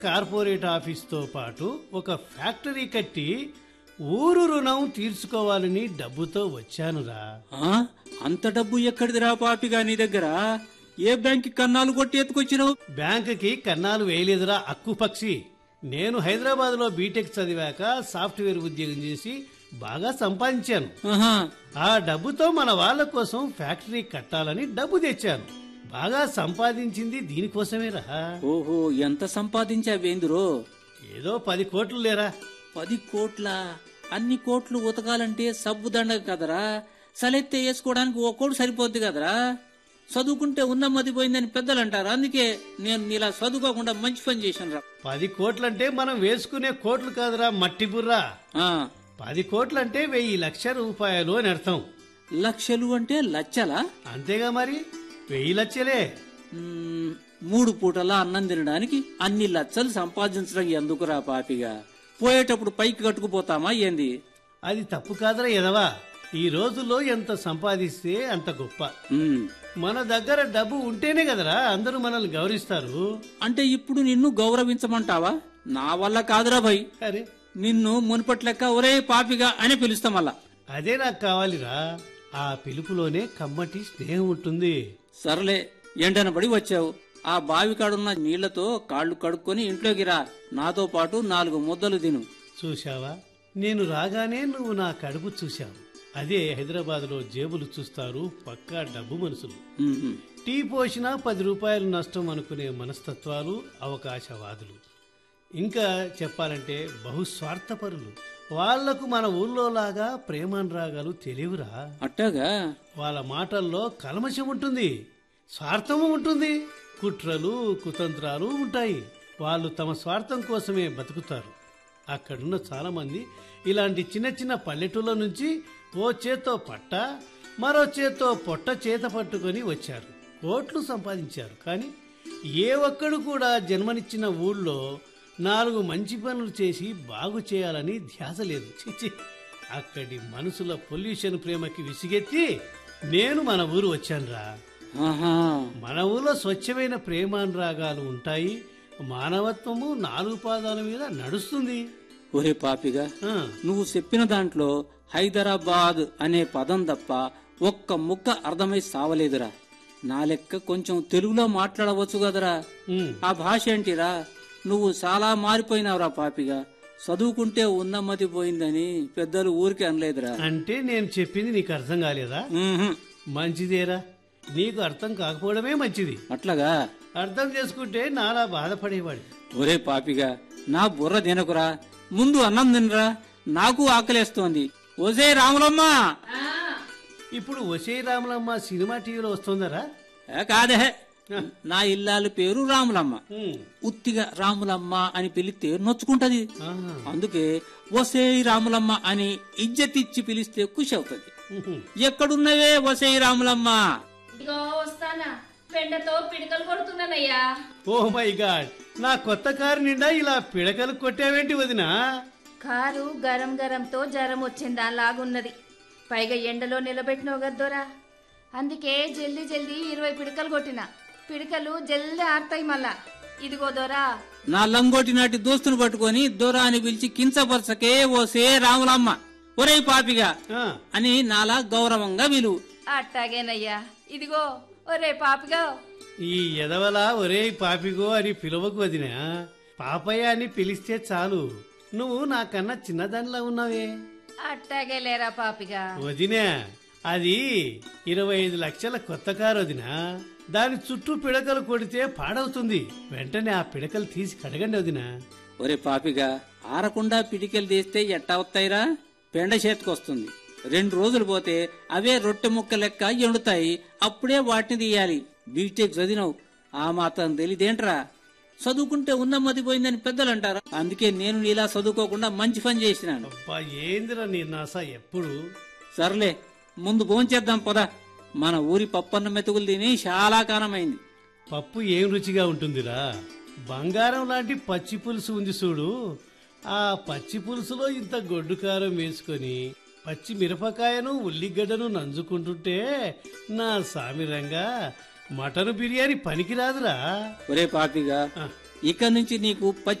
Corporate ఆఫీస్తో పాటు ఒక factory కట్టి ఊరు రుణం తీర్చుకోవాలని డబ్బుతో వచ్చానురా ఆ? అంత డబ్బు ఎక్కడిదిరా పాపిగా నీ దగ్గర ఏ బ్యాంక్ కన్నాలు కొట్టి ఎత్తుకొచ్చినావు బ్యాంకుకి కన్నాలు వేయలేదురా అక్కు పక్షి నేను హైదరాబాద్ లో బీటెక్ చదివాక సాఫ్ట్వేర్ ఉద్యోగం చేసి బాగా సంపాదించాను ఆహా ఆ డబ్బుతో మన వాళ్ళ కోసం ఫ్యాక్టరీ కట్టాలని డబ్బు తెచ్చాను బాగా సంపాదించింది దీనికోసమేరా ఓహో ఎంత సంపాదించావేందురో ఏదో పది కోట్లు లేరా పది కోట్ల అన్ని కోట్లు ఉతకాలంటే సబ్బు దండగ కదరా సలెత్తే వేసుకోవడానికి ఓ కోడు సరిపోద్ది కదరా చదువుకుంటే ఉన్న మతి పోయిందని పెద్దలు అంటారు అందుకే నేను నీలా చదువుకోకుండా మంచి పని చేశాను రా పది కోట్లంటే మనం వేసుకునే కోట్లు కాదురా మట్టి బుర్రా ఆ, పది కోట్లంటే వెయ్యి లక్ష రూపాయలు అని అర్థం లక్షలు అంటే లచ్చలా అంతేగా మరి వెయ్యి లక్షలే మ్మ్, మూడు పూటలా అన్నం తినడానికి అన్ని లచ్చలు సంపాదించడం ఎందుకురా పాపిగా పోయేటప్పుడు పైకి కట్టుకుపోతామా ఏంది అది తప్పు కాదురా ఎదవా ఈ రోజుల్లో ఎంత సంపాదిస్తే అంత గొప్ప మ్మ్, మన దగ్గర డబ్బు ఉంటేనే కదరా అందరూ మనల్ని గౌరవిస్తారు అంటే ఇప్పుడు నిన్ను గౌరవించమంటావా నా వల్ల కాదురా భయ్ అరే నిన్ను మునుపట్లెక్క ఒరే పాపిగా అని పిలుస్తాం మళ్ళా అదే నాకు కావాలిరా ఆ పిలుపులోనే కమ్మటి స్నేహం ఉంటుంది సర్లే ఎండనబడి వచ్చావు ఆ బావి కాడున్న నీళ్లతో కాళ్ళు కడుక్కొని ఇంట్లోకి రా నాతో పాటు నాలుగు ముద్దలు తిను చూశావా నేను రాగానే నువ్వు నా కడుపు చూశావు అదే హైదరాబాద్ లో జేబులు చూస్తారు పక్కా డబ్బు మనుషులు మ్మ్. టీ పోసినా పది రూపాయలు నష్టం అనుకునే మనస్తత్వాలు అవకాశవాదులు ఇంకా చెప్పాలంటే బహుస్వార్థపరులు వాళ్లకు మన ఊళ్ళో లాగా ప్రేమానురాగాలు తెలియవురా అట్టాగా వాళ్ళ మాటల్లో కల్మషం ఉంటుంది స్వార్థము ఉంటుంది కుట్రలు కుతంత్రాలు ఉంటాయి వాళ్ళు తమ స్వార్థం కోసమే బతుకుతారు అక్కడున్న చాలా మంది ఇలాంటి చిన్న చిన్న పల్లెటూళ్ళ నుంచి ఓ చేత్తో పట్ట మరో చేత్తో పొట్ట చేత పట్టుకొని వచ్చారు కోట్లు సంపాదించారు కానీ ఏ ఒక్కడు కూడా జన్మనిచ్చిన ఊళ్ళో నాలుగు మంచి పనులు చేసి బాగు చేయాలని ధ్యాస లేదు చిచి అక్కడి మనుషుల పొల్యూషన్ ప్రేమకి విసిగెత్తి నేను మన ఊరు వచ్చానురా ఆహా మన ఊర్లో స్వచ్ఛమైన ప్రేమానురాగాలు ఉంటాయి మానవత్వము నాలుగు పాదాల మీద నడుస్తుంది ఒరే పాపిగా ఆ, నువ్వు చెప్పిన దాంట్లో హైదరాబాద్ అనే పదం తప్ప ఒక్క ముక్క అర్థమై సావలేదురా నా లెక్క కొంచెం తెలుగులో మాట్లాడవచ్చు కదరా ఉమ్, ఆ భాష ఏంటిరా నువ్వు చాలా మారిపోయినావురా పాపిగా చదువుకుంటే ఉన్నమ్మతి పోయిందని పెద్దలు ఊరికి అనలేదురా అంటే నేను చెప్పింది నీకు అర్థం కాలేదా ఉహుం. మంచిదేరా నీకు అర్థం కాకపోవడమే మంచిది అట్లాగా అర్థం చేసుకుంటే నాలా బాధపడేవాడి ఒరే పాపిగా నా బుర్ర తినకురా ముందు అన్నం తినరా నాకు ఆకలేస్తోంది ఓసే రాములమ్మ ఇప్పుడు వసే రాములమ్మ సినిమా టీవీలో వస్తుందరా ఏ కాదే నా ఇల్లాల పేరు రాములమ్మ ఉమ్, ఉత్తిగా రాములమ్మ అని పిలిస్తే నొచ్చుకుంటది ఆహా, అందుకే వసే రాములమ్మ అని ఇజ్జతిచ్చి పిలిస్తే ఖుషి అవుతుంది ఉహుం. ఎక్కడున్నవే వసే రాములమ్మ ఇదిగో వస్తానా పెండతో పిడకలు కొడుతున్నానయ్యా ఓ మై గాడ్ నా కొత్త కారు నిండా ఇలా పిడకలు కొట్టావేంటి వదినా కారు గరం గరంతో జ్వరం వచ్చిందా లాగున్నది పైగా ఎండలో నిలబెట్టినావు గద్దోరా అందుకే జల్దీ జల్దీ ఇరవై పిడకలు కొట్టిన పిడకలు జల్దీ ఆడతాయి మళ్ళా ఇదిగో దొరా నా లంగోటి నాటి దోస్తును పట్టుకొని దొరా అని పిలిచి కించపరచకే ఓసే రాములమ్మ ఒరే పాపిగా ఆ, అని నాలా గౌరవంగా విలువు అట్టాగేనయ్యా ఇదిగో ఒరే పాపిగా ఈ ఎదవలా ఒరే పాపిగో అని పిలవకు వదినా పాపయ్య అని పిలిస్తే చాలు నువ్వు నాకన్నా చిన్నదానిలా ఉన్నావే అట్టాగే లేరా పాపిగా వదినా అది ఇరవై ఐదు లక్షల కొత్త కారు వదినా దాని చుట్టూ పిడకలు కొడితే పాడవుతుంది వెంటనే ఆ పిడకలు తీసి కడగండి వదినా ఒరే పాపిగా ఆరకుండా పిడికెలు తీస్తే ఎట్టా వస్తాయిరా పెండ చేతికొస్తుంది రెండు రోజులు పోతే అవే రొట్టె ముక్క లెక్క ఎండుతాయి అప్పుడే వాటిని తీయాలి బీటెక్ చదివినావు ఆ మాత్రం తెలియదేంట్రా చదువుకుంటే ఉన్నమ్మది పోయిందని పెద్దలు అంటారు అందుకే నేను ఇలా చదువుకోకుండా మంచి పని చేసినాను అబ్బా ఏందిరా నీ నాస ఎప్పుడు సర్లే ముందు భోంచేద్దాం పదా మన ఊరి పప్పన్న మెతుకులు తిని చాలా కాలమైంది పప్పు ఏం రుచిగా ఉంటుందిరా బంగారం లాంటి పచ్చి పులుసు ఉంది చూడు ఆ పచ్చి పులుసులో ఇంత గొడ్డు కారం వేసుకొని పచ్చి మిరపకాయను ఉల్లిగడ్డను నంజుకుంటుంటే నా సామిరంగా మటన్ బిర్యానీ పనికిరాదురా ఒరే పాపిగా ఆ, ఇక నుంచి నీకు